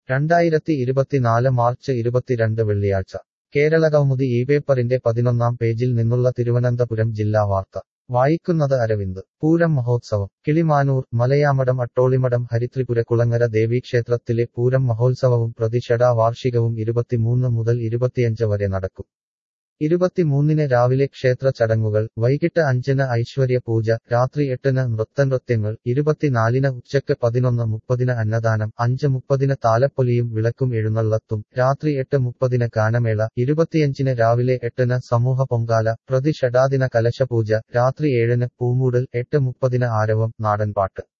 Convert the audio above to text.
രണ്ടായിരത്തി ഇരുപത്തിനാല് മാർച്ച് ഇരുപത്തിരണ്ട് വെള്ളിയാഴ്ച കേരളകൗമുദി ഈ പേപ്പറിന്റെ പതിനൊന്നാം പേജിൽ നിന്നുള്ള തിരുവനന്തപുരം ജില്ലാ വാർത്ത വായിക്കുന്നത് അരവിന്ദ് പൂരം മഹോത്സവം കിളിമാനൂർ മലയാമഠം അട്ടോളിമഠം ഹരിത്രിപുര കുളങ്ങര ദേവീക്ഷേത്രത്തിലെ പൂരം മഹോത്സവവും പ്രതിഷഠാ വാർഷികവും ഇരുപത്തിമൂന്ന് മുതൽ ഇരുപത്തിയഞ്ച് വരെ നടക്കും ഇരുപത്തിമൂന്നിന് രാവിലെ ക്ഷേത്ര ചടങ്ങുകൾ വൈകിട്ട് അഞ്ചിന് ഐശ്വര്യ പൂജ രാത്രി എട്ടിന് നൃത്തനൃത്യങ്ങൾ ഇരുപത്തിനാലിന് ഉച്ചയ്ക്ക് പതിനൊന്ന് മുപ്പതിന് അന്നദാനം അഞ്ച് മുപ്പതിന് താലപ്പൊലിയും വിളക്കും എഴുന്നള്ളത്തും രാത്രി എട്ട് മുപ്പതിന് ഗാനമേള ഇരുപത്തിയഞ്ചിന് രാവിലെ എട്ടിന് സമൂഹ പൊങ്കാല പ്രതിഷഠാദിന കലശപൂജ രാത്രി ഏഴിന് പൂമൂടൽ എട്ട് മുപ്പതിന് ആരവം നാടൻപാട്ട്